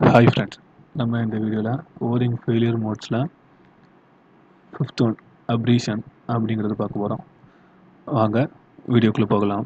hi friends நம்ம இந்த வீடியோவில் ஓரிங் ஃபெயிலியர் மோட்ஸில் ஃபிஃப்த் ஒன் அப்ரீஷன் அப்படிங்கிறது பார்க்க போகிறோம் வாங்க வீடியோக்குள்ளே போகலாம்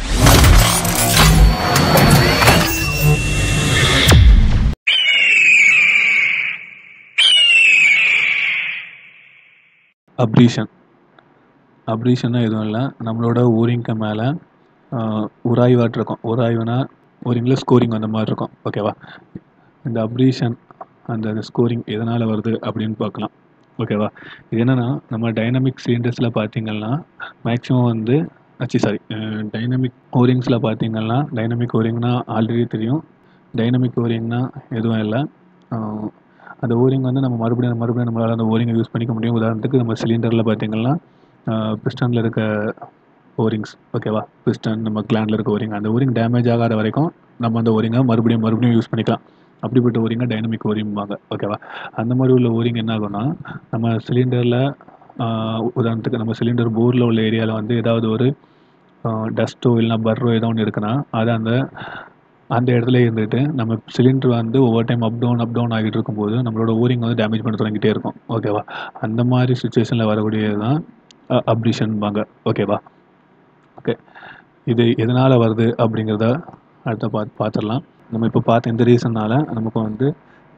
அப்ரீஷன் அப்ரீஷன்னா எதுவும் இல்லை நம்மளோட ஓரிங்க்கு மேலே உராய்வாட்டு இருக்கும் உராய்வுனா ஓரிங்கில் ஸ்கோரிங் அந்த மாதிரி இருக்கும் ஓகேவா இந்த அப்ரீஷன் அந்த ஸ்கோரிங் எதனால் வருது அப்படின்னு பார்க்கலாம் ஓகேவா இது என்னென்னா நம்ம டைனமிக் சிலிண்டர்ஸில் பார்த்தீங்கன்னா மேக்ஸிமம் வந்து அச்சு சாரி டைனமிக் ஓரிங்ஸில் பார்த்தீங்கன்னா டைனமிக் ஓரிங்னா ஆல்ரெடி தெரியும் டைனமிக் ஓரிங்னா எதுவும் இல்லை அந்த ஓரிங் வந்து நம்ம மறுபடியும் மறுபடியும் நம்மளால் அந்த ஓரிங்கை யூஸ் பண்ணிக்க முடியும் உதாரணத்துக்கு நம்ம சிலிண்டரில் பார்த்தீங்கன்னா பிஸ்டனில் இருக்க ஓரிங்ஸ் ஓகேவா பிஸ்டன் நம்ம கிளாண்டில் இருக்க ஓரிங் அந்த ஓரிங் டேமேஜ் ஆகாத வரைக்கும் நம்ம அந்த ஓரிங்கை மறுபடியும் மறுபடியும் யூஸ் பண்ணிக்கலாம் அப்படிப்பட்ட ஓரிங்கை டைனமிக் ஓரிங்பாங்க ஓகேவா அந்த மாதிரி உள்ள ஓரிங் என்ன ஆகும்னா நம்ம சிலிண்டரில் உதாரணத்துக்கு நம்ம சிலிண்டர் போரில் உள்ள ஏரியாவில் வந்து ஏதாவது ஒரு டஸ்ட்டோ இல்லைனா பர்ரோ ஏதோ ஒன்று இருக்குன்னா அதை அந்த அந்த இடத்துல இருந்துட்டு நம்ம சிலிண்டர் வந்து ஒவ்வொரு time up down up down ஆகிட்டு இருக்கும்போது நம்மளோட ஓரிங் வந்து டேமேஜ் பண்ண தொடங்கிட்டே இருக்கும் ஓகேவா அந்த மாதிரி சுச்சுவேஷனில் வரக்கூடியது தான் அப்ரிஷன்பாங்க ஓகேவா ஓகே இது எதனால் வருது அப்படிங்கிறத அடுத்த பார்த்து பார்த்துடலாம் நம்ம இப்போ பார்த்த இந்த ரீசன்னால் நமக்கு வந்து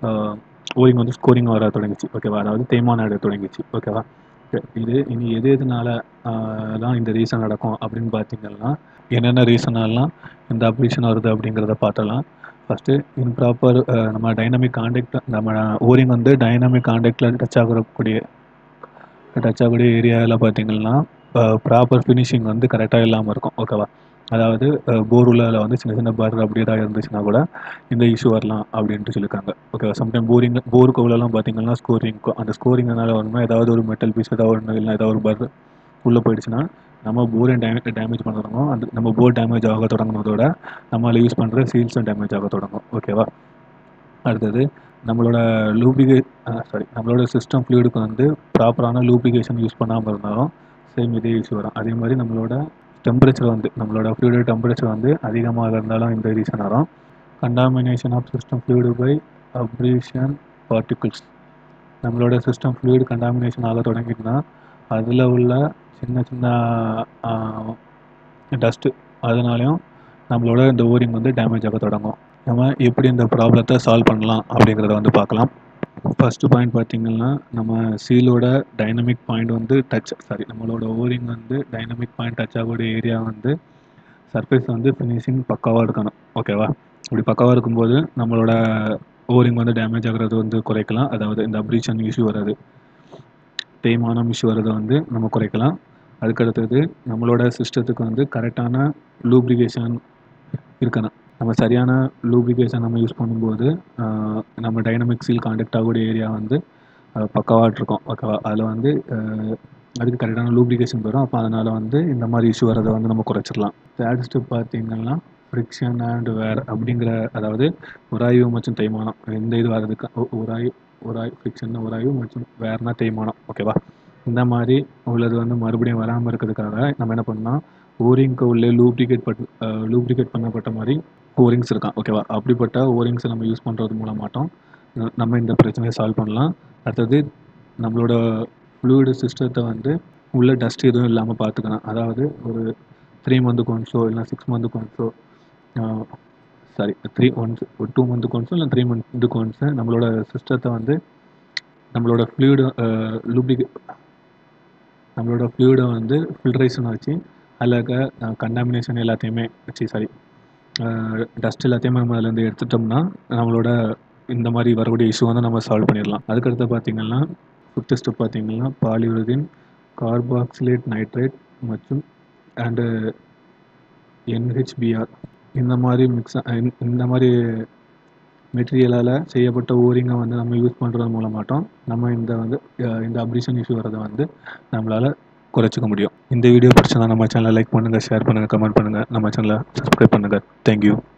ஓரிங் வந்து ஸ்கோரிங் வர தொடங்கிச்சு ஓகேவா அதாவது தேய்மானம் அடைய தொடங்கிச்சு ஓகேவா இது இனி எது எதனால தான் இந்த ரீசன் நடக்கும் அப்படின்னு பார்த்தீங்கன்னா என்னென்ன ரீசனாலாம் இந்த அப்ரிஷன் வருது அப்படிங்கிறத பார்த்தலாம் ஃபஸ்ட்டு இம்ப்ராப்பர் நம்ம டைனமிக் காண்டக்ட் நம்ம ஓரிங் வந்து டைனமிக் காண்டக்டில் டச் ஆகக்கூடிய டச் ஆகக்கூடிய ஏரியாவில் பார்த்தீங்கன்னா ப்ராப்பர் ஃபினிஷிங் வந்து கரெக்டாக இல்லாமல் இருக்கும் ஓகேவா அதாவது போர் உள்ளதில் வந்து சின்ன சின்ன பர் அப்படி ஏதாவது இருந்துச்சுன்னா கூட இந்த இஷ்யூ வரலாம் அப்படின்ட்டு சொல்லியிருக்காங்க ஓகேவா சம்டைம் போரிங் போருக்கு உள்ளலாம் பார்த்தீங்கன்னா ஸ்கோரிங் அந்த ஸ்கோரிங்னால ஒன்று ஏதாவது ஒரு மெட்டல் பீஸ் ஏதாவது ஒன்று இல்லை ஏதாவது ஒரு பர் உள்ளே போயிடுச்சுன்னா நம்ம போரை டேமேஜ் டேமேஜ் பண்ண தொடங்கும் அந்த நம்ம போர் டேமேஜ் ஆக தொடங்கினதோட நம்மளால் யூஸ் பண்ணுற சீல்ஸும் டேமேஜ் ஆக தொடங்கும் ஓகேவா அடுத்தது நம்மளோட லூப்ளிகே சாரி நம்மளோட சிஸ்டம் ஃப்ளூயிடுக்கு வந்து ப்ராப்பரான லூப்ளிகேஷன் யூஸ் பண்ணாமல் இருந்தாலும் சேம் இதே இஷ்யூ வரும் அதே மாதிரி நம்மளோட டெம்பரேச்சர் வந்து நம்மளோட ஃப்ளூயிடு டெம்பரேச்சர் வந்து அதிகமாக இருந்தாலும் இந்த ரீசன் வரும் contamination of system fluid by abrasion particles நம்மளோட சிஸ்டம் ஃப்ளூயிடு கண்டாமினேஷன் ஆக தொடங்கிட்டுனா அதில் உள்ள சின்ன சின்ன டஸ்ட்டு அதனாலையும் நம்மளோட இந்த ஓரிங் வந்து டேமேஜ் ஆக தொடங்கும் நம்ம எப்படி இந்த ப்ராப்ளத்தை சால்வ் பண்ணலாம் அப்படிங்கிறத வந்து பார்க்கலாம் ஃபஸ்ட்டு பாயிண்ட் பார்த்திங்கன்னா நம்ம சீலோட டைனமிக் பாயிண்ட் வந்து டச் சாரி நம்மளோட ஓரிங் வந்து டைனமிக் பாயிண்ட் டச் ஆகக்கூடிய ஏரியா வந்து சர்ஃபேஸ் வந்து ஃபினிஷிங் பக்காவாக இருக்கணும் ஓகேவா இப்படி பக்காவாக இருக்கும்போது நம்மளோட ஓரிங் வந்து டேமேஜ் ஆகிறது வந்து குறைக்கலாம் அதாவது இந்த அப்ரீஷன் இஷ்யூ வராது தேய்மானம் இஷ்யூ வரதை வந்து நம்ம குறைக்கலாம் அதுக்கடுத்தது நம்மளோட சிஸ்டத்துக்கு வந்து கரெக்டான லூப்ளிகேஷன் இருக்கணும் நம்ம சரியான லூப்ளிகேஷன் நம்ம யூஸ் பண்ணும்போது நம்ம டைனமிக் சீல் காண்டக்ட் ஆகக்கூடிய ஏரியா வந்து பக்காவாக இருக்கும் ஓகேவா அதில் வந்து அதுக்கு கரெக்டான லூப்ளிகேஷன் வரும் அப்போ அதனால் வந்து இந்த மாதிரி இஷ்யூ வரதை வந்து நம்ம குறைச்சிடலாம் தேர்ட் ஸ்டெப் பார்த்தீங்கன்னா ஃப்ரிக்ஷன் அண்ட் வேர் அப்படிங்கிற அதாவது உராய்வு மற்றும் தேய்மானம் எந்த இது வர்றதுக்கு உராய் உராய் ஃப்ரிக்ஷன் உராய்வு மற்றும் வேர்னா தேய்மானம் ஓகேவா இந்த மாதிரி உள்ளது வந்து மறுபடியும் வராமல் இருக்கிறதுக்காக நம்ம என்ன பண்ணால் ஓரிங்க்கு உள்ளே லூப்ளிகேட் பட் லூப்ளிகேட் பண்ணப்பட்ட மாதிரி ஓரிங்ஸ் இருக்கான் ஓகேவா அப்படிப்பட்ட ஓரிங்ஸை நம்ம யூஸ் பண்ணுறது மூலமாட்டோம் நம்ம இந்த பிரச்சனையை சால்வ் பண்ணலாம் அடுத்தது நம்மளோட ஃப்ளூயிடு சிஸ்டத்தை வந்து உள்ள டஸ்ட் எதுவும் இல்லாமல் பார்த்துக்கலாம் அதாவது ஒரு த்ரீ மந்த்து கொன்ஸோ இல்லை சிக்ஸ் மந்த்து கொன்ஸோ சாரி த்ரீ ஒன்ஸ் ஒரு டூ மந்த்து கொன்ஸோ இல்லை த்ரீ மந்த்து கொன்ஸு நம்மளோட சிஸ்டத்தை வந்து நம்மளோட ஃப்ளூயிடு லூப்ளிகே நம்மளோட ஃப்ளூயிடை வந்து ஃபில்ட்ரேஷன் வச்சு அதில் இருக்க கண்டாமினேஷன் எல்லாத்தையுமே வச்சு சாரி டஸ்ட் எல்லாத்தையுமே நம்ம அதுலேருந்து எடுத்துட்டோம்னா நம்மளோட இந்த மாதிரி வரக்கூடிய இஷ்யூ வந்து நம்ம சால்வ் பண்ணிடலாம் அதுக்கடுத்து பார்த்தீங்கன்னா ஃபிஃப்த் ஸ்டெப் பார்த்தீங்கன்னா பாலியூரிதின் கார்பாக்சிலேட் நைட்ரேட் மற்றும் அண்டு என்ஹெச்பிஆர் இந்த மாதிரி மிக்ஸ் இந்த மாதிரி மெட்டீரியலால் செய்யப்பட்ட ஓரிங்கை வந்து நம்ம யூஸ் பண்ணுறது மூலமாட்டோம் நம்ம இந்த வந்து இந்த அப்ரிஷன் இஷ்யூ வரதை வந்து நம்மளால் குறைச்சிக்க முடியும் இந்த வீடியோ பிடிச்சதா நம்ம சேனலை லைக் பண்ணுங்கள் ஷேர் பண்ணுங்கள் கமெண்ட் பண்ணுங்கள் நம்ம சேனலை சப்ஸ்கிரைப் பண்ணுங்கள் தேங்க்யூ